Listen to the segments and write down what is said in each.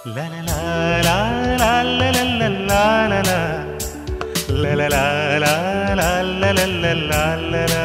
La la la la la la la la la la la. La la la la la la la la la la la.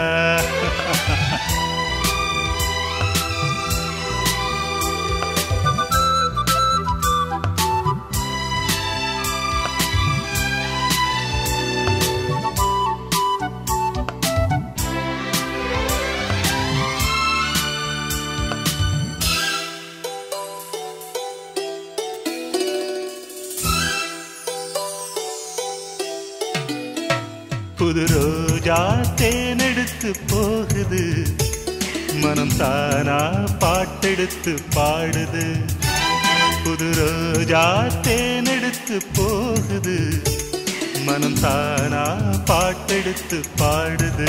புது ரோஜா தேனெடுத்து போகுது மனம் தானா பாட்டெடுத்து பாடுது புது ரோஜா தேனெடுத்து போகுது மனம் தானா பாட்டெடுத்து பாடுது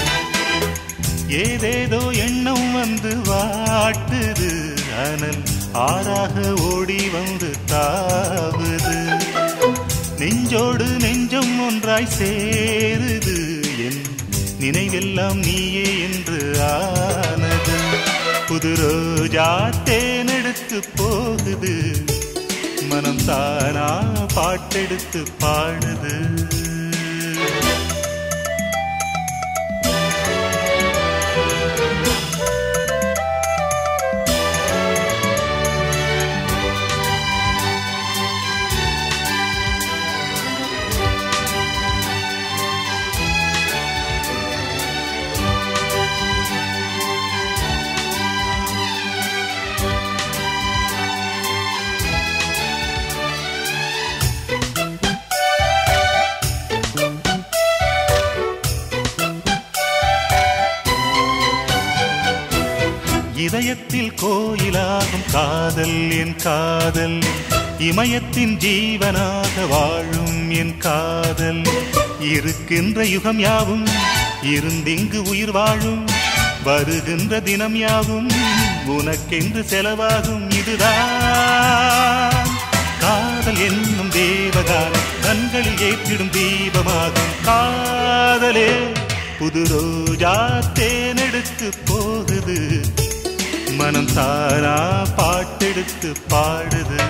ஏதேதோ எண்ணம் வந்து வாட்டுது அனல் ஆறாக ஓடி வந்து தாவுது நெஞ்சோடு நெஞ்சம் ஒன்றாய் சேருது என் நினைவெல்லாம் நீயே என்று ஆனது புது ரோஜா தேனெடுத்து போகுது மனம் தானா பாட்டெடுத்து பாடுது இதயத்தில் கோயிலாகும் காதல் என் காதல் இமயத்தின் ஜீவனாக வாழும் என் காதல் இருக்கின்ற யுகம் யாவும் இருந்திங்கு உயிர் வாழும் வருகின்ற தினம் யாவும் உனக்கென்று செலவாகும் இதுதான் காதல் என்னும் தேவகானம் கண்களில் ஏற்றிடும் தீபமாகும் காதலே புது ரோஜா தேனெடுத்து போகுது மனம் தாரா பாட்டெடுத்து பாடுது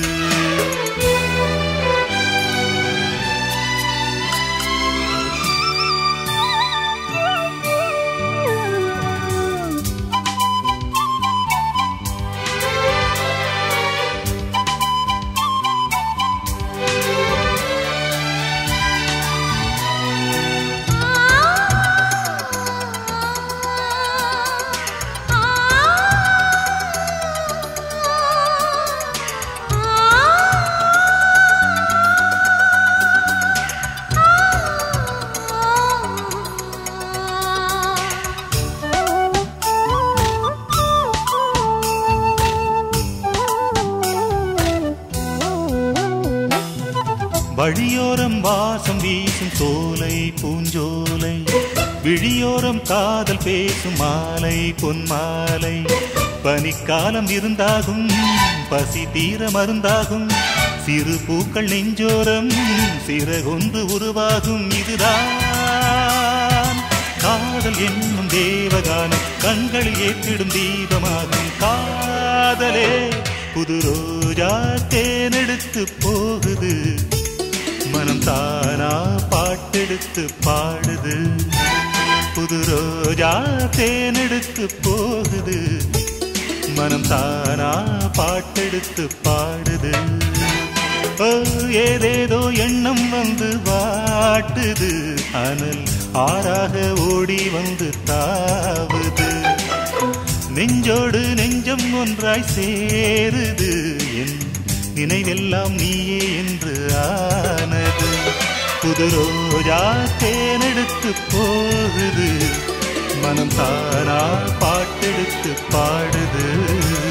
வழியோரம் வாசம் வீசும் சோலை பூஞ்சோலை விழியோரம் காதல் பேசும் மாலை பொன்மாலை பனிக்காலம் இருந்தாகும் பசி தீர மருந்தாகும் சிறு பூக்கள் நெஞ்சோரம் சிறகொன்று உருவாகும் இதுதான் காதல் என்னும் தேவகானம் கண்களில் ஏற்றிடும் தீபமாகும் காதலே புது ரோஜா தேனெடுத்து போகுது மனம் தானா பாட்டெடுத்து பாடுது புது ரோஜா தேனெடுத்து போகுது மனம் தானா பாட்டெடுத்து பாடுது ஓ ஏதேதோ எண்ணம் வந்து வாட்டுது அனல் ஆறாக ஓடி வந்து தாவுது நெஞ்சோடு நெஞ்சம் ஒன்றாய் சேருது என் நினைவெல்லாம் நீயே என்று ஆனது புது ரோஜா தேனெடுத்து போகுது மனம் தானா பாட்டெடுத்து பாடுது